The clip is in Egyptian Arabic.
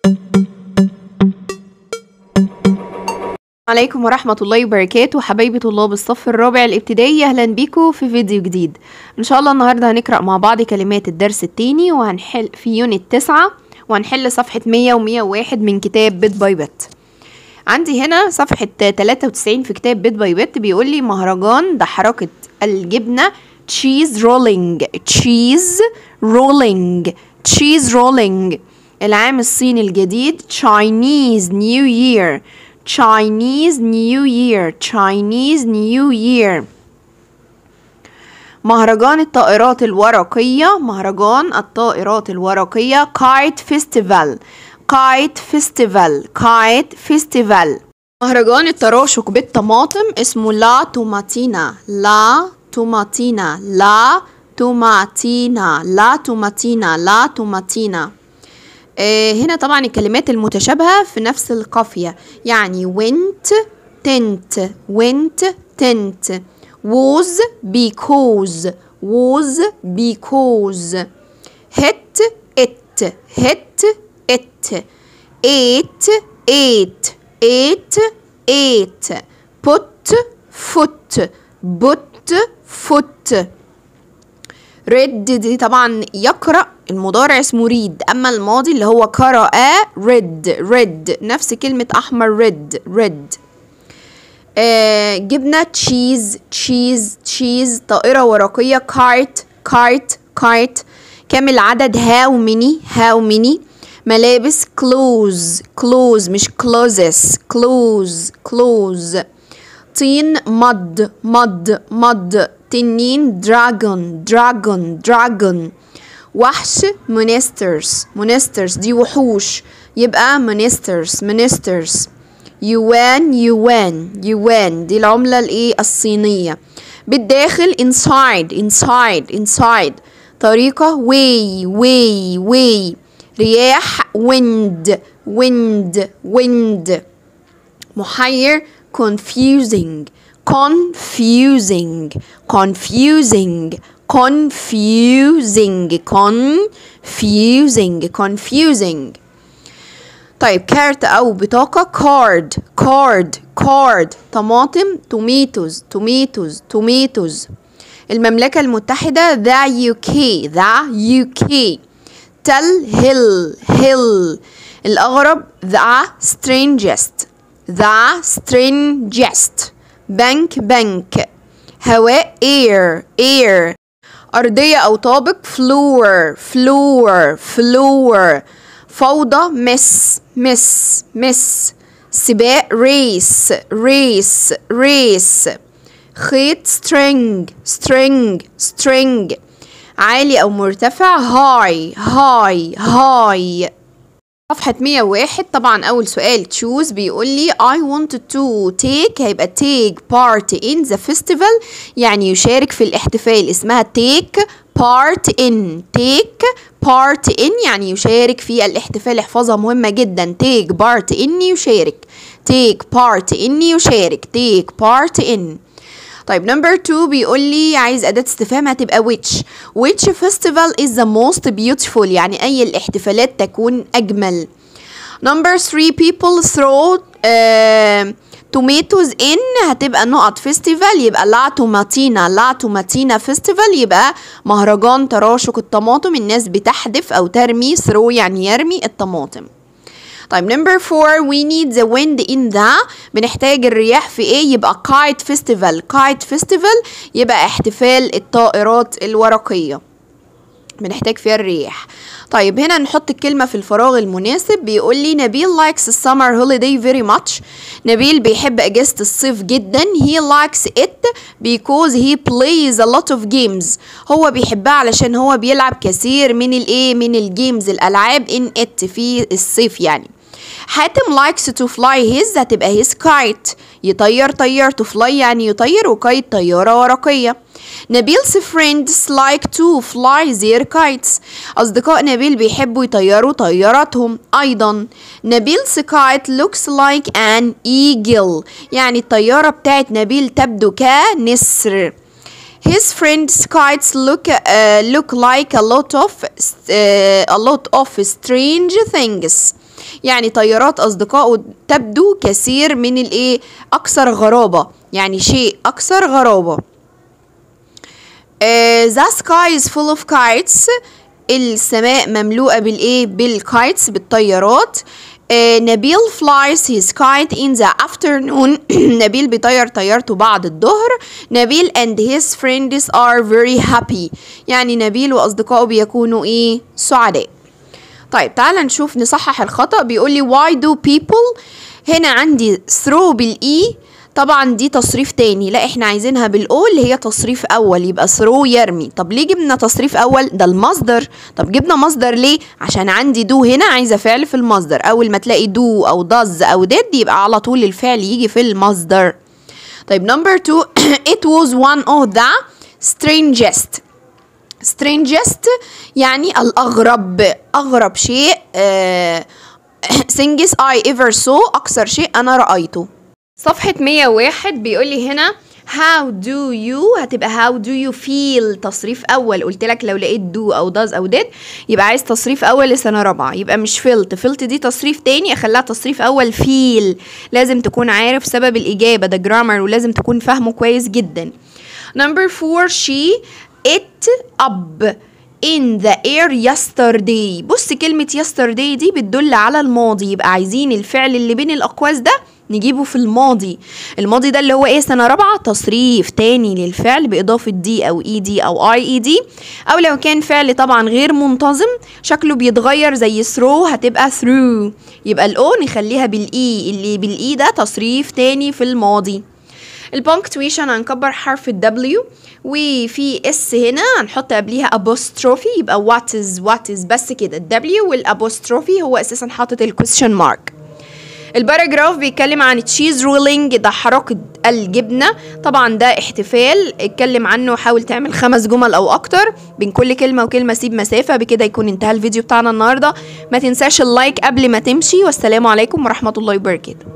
عليكم ورحمة الله وبركاته حبايبي طلاب الصف الرابع الابتدائي أهلا بيكم في فيديو جديد إن شاء الله النهاردة هنقرأ مع بعض كلمات الدرس التاني وهنحل في يونت تسعة وهنحل صفحة مية ومية وواحد من كتاب بيت باي بيت عندي هنا صفحة 93 في كتاب بيت باي بيت بيقول لي مهرجان ده حركة الجبنة تشيز رولينج تشيز رولينج تشيز رولينج العام الصيني الجديد Chinese New Year Chinese New Year Chinese New Year مهرجان الطائرات الورقية مهرجان الطائرات الورقية Kite Festival Kite Festival Kite Festival مهرجان التراشق بالطماطم اسمه لا توماتينا لا توماتينا لا توماتينا لا توماتينا لا توماتينا آه هنا طبعا الكلمات المتشابهة في نفس القافية يعني went tent went tent was because was because hit it hit it ate ate ate ate put foot put foot read دي طبعا يقرأ المضارع اسمه read أما الماضي اللي هو قرأ read read نفس كلمة أحمر read read آه جبنا تشيز تشيز تشيز طائرة ورقية كارت كارت كارت كام العدد هاو ميني هاو ميني ملابس clothes clothes مش closes clothes clothes طين مد مد مد تنين dragon dragon dragon وحش monsters monsters دي وحوش يبقى monsters monsters يوان يوان يوان دي العملة الايه الصينية بالداخل inside inside inside طريقة way way way رياح wind wind wind محير confusing confusing confusing confusing confusing confusing طيب كارت أو بطاقة card card card طماطم tomatoes tomatoes tomatoes المملكة المتحدة the UK the UK tell hill hill الأغرب the strangest the strangest بنك بنك هواء air air أرضية أو طابق floor floor floor فوضى مس مس مس سباق race race race خيط string string string عالي أو مرتفع high high high صفحة 101 طبعا أول سؤال choose بيقول لي I want to take هيبقى take part in the festival يعني يشارك في الاحتفال اسمها take part in take part in يعني يشارك في الاحتفال احفظها مهمة جدا take part in يشارك take part in يشارك take part in طيب نمبر 2 بيقول لي عايز أداة استفهام هتبقى which which festival is the most beautiful يعني أي الاحتفالات تكون أجمل نمبر 3 people throw uh, tomatoes in هتبقى نقط فيستيفال يبقى لا توماتينا لا توماتينا فيستيفال يبقى مهرجان تراشق الطماطم الناس بتحدف أو ترمي throw يعني يرمي الطماطم طيب نمبر 4 we need the wind in the بنحتاج الرياح في ايه يبقى kite festival kite festival يبقى احتفال الطائرات الورقية بنحتاج فيها الرياح طيب هنا نحط الكلمة في الفراغ المناسب بيقول لي نبيل likes summer holiday very much نبيل بيحب أجازة الصيف جدا he likes it because he plays a lot of games هو بيحبها علشان هو بيلعب كثير من الايه من الجيمز الألعاب in it في الصيف يعني حاتم likes to fly his هتبقى his kite يطير طير to fly يعني يطير وكايت طيارة ورقية نبيل's friends like to fly their kites أصدقاء نبيل بيحبوا يطيروا طياراتهم أيضا نبيل's kite looks like an eagle يعني الطيارة بتاعت نبيل تبدو كنسر His friend's kites look uh, look like a lot of uh, a lot of strange things. يعني طيارات أصدقائه تبدو كثير من الإيه أكثر غرابة يعني شيء أكثر غرابة uh, the sky is full of kites السماء مملوءة بالإيه بالكايتس بالطيارات آه نبيل flies his kite in the afternoon نبيل بيطير طيارته بعد الظهر نبيل and his friends are very happy يعني نبيل وأصدقائه بيكونوا إيه سعداء طيب تعال نشوف نصحح الخطأ بيقول لي why do people هنا عندي throw بالإي طبعا دي تصريف تاني لا احنا عايزينها بالاو اللي هي تصريف اول يبقى ثرو يرمي طب ليه جبنا تصريف اول ده المصدر طب جبنا مصدر ليه عشان عندي دو هنا عايزه فعل في المصدر اول ما تلاقي دو او does او did يبقى على طول الفعل يجي في المصدر طيب نمبر 2 it was one of the strangest strangest يعني الأغرب أغرب شيء uh, things I ever saw أكثر شيء أنا رأيته صفحة 101 بيقول لي هنا how do you هتبقى how do you feel تصريف أول قلت لك لو لقيت do أو does أو did يبقى عايز تصريف أول لسنة رابعة يبقى مش felt felt دي تصريف تاني أخليها تصريف أول feel لازم تكون عارف سبب الإجابة ده grammar ولازم تكون فاهمه كويس جدا number four she it up in the air yesterday بص كلمة yesterday دي بتدل على الماضي يبقى عايزين الفعل اللي بين الأقواس ده نجيبه في الماضي الماضي ده اللي هو ايه سنة رابعة تصريف تاني للفعل بإضافة دي أو اي دي أو اي اي دي أو لو كان فعل طبعا غير منتظم شكله بيتغير زي throw هتبقى through يبقى الأو نخليها بالإي اللي بالإي ده تصريف تاني في الماضي البونكتويشن هنكبر حرف ال W وفي اس هنا هنحط قبليها apostrophe يبقى what is what is بس كده ال W والapostrophe هو اساسا حاطط الكويستشن مارك الباراجراف بيتكلم عن تشيز رولينج ده حركة الجبنة طبعا ده احتفال اتكلم عنه حاول تعمل خمس جمل او اكتر بين كل كلمة وكلمة سيب مسافة بكده يكون انتهى الفيديو بتاعنا النهاردة ما تنساش اللايك قبل ما تمشي والسلام عليكم ورحمة الله وبركاته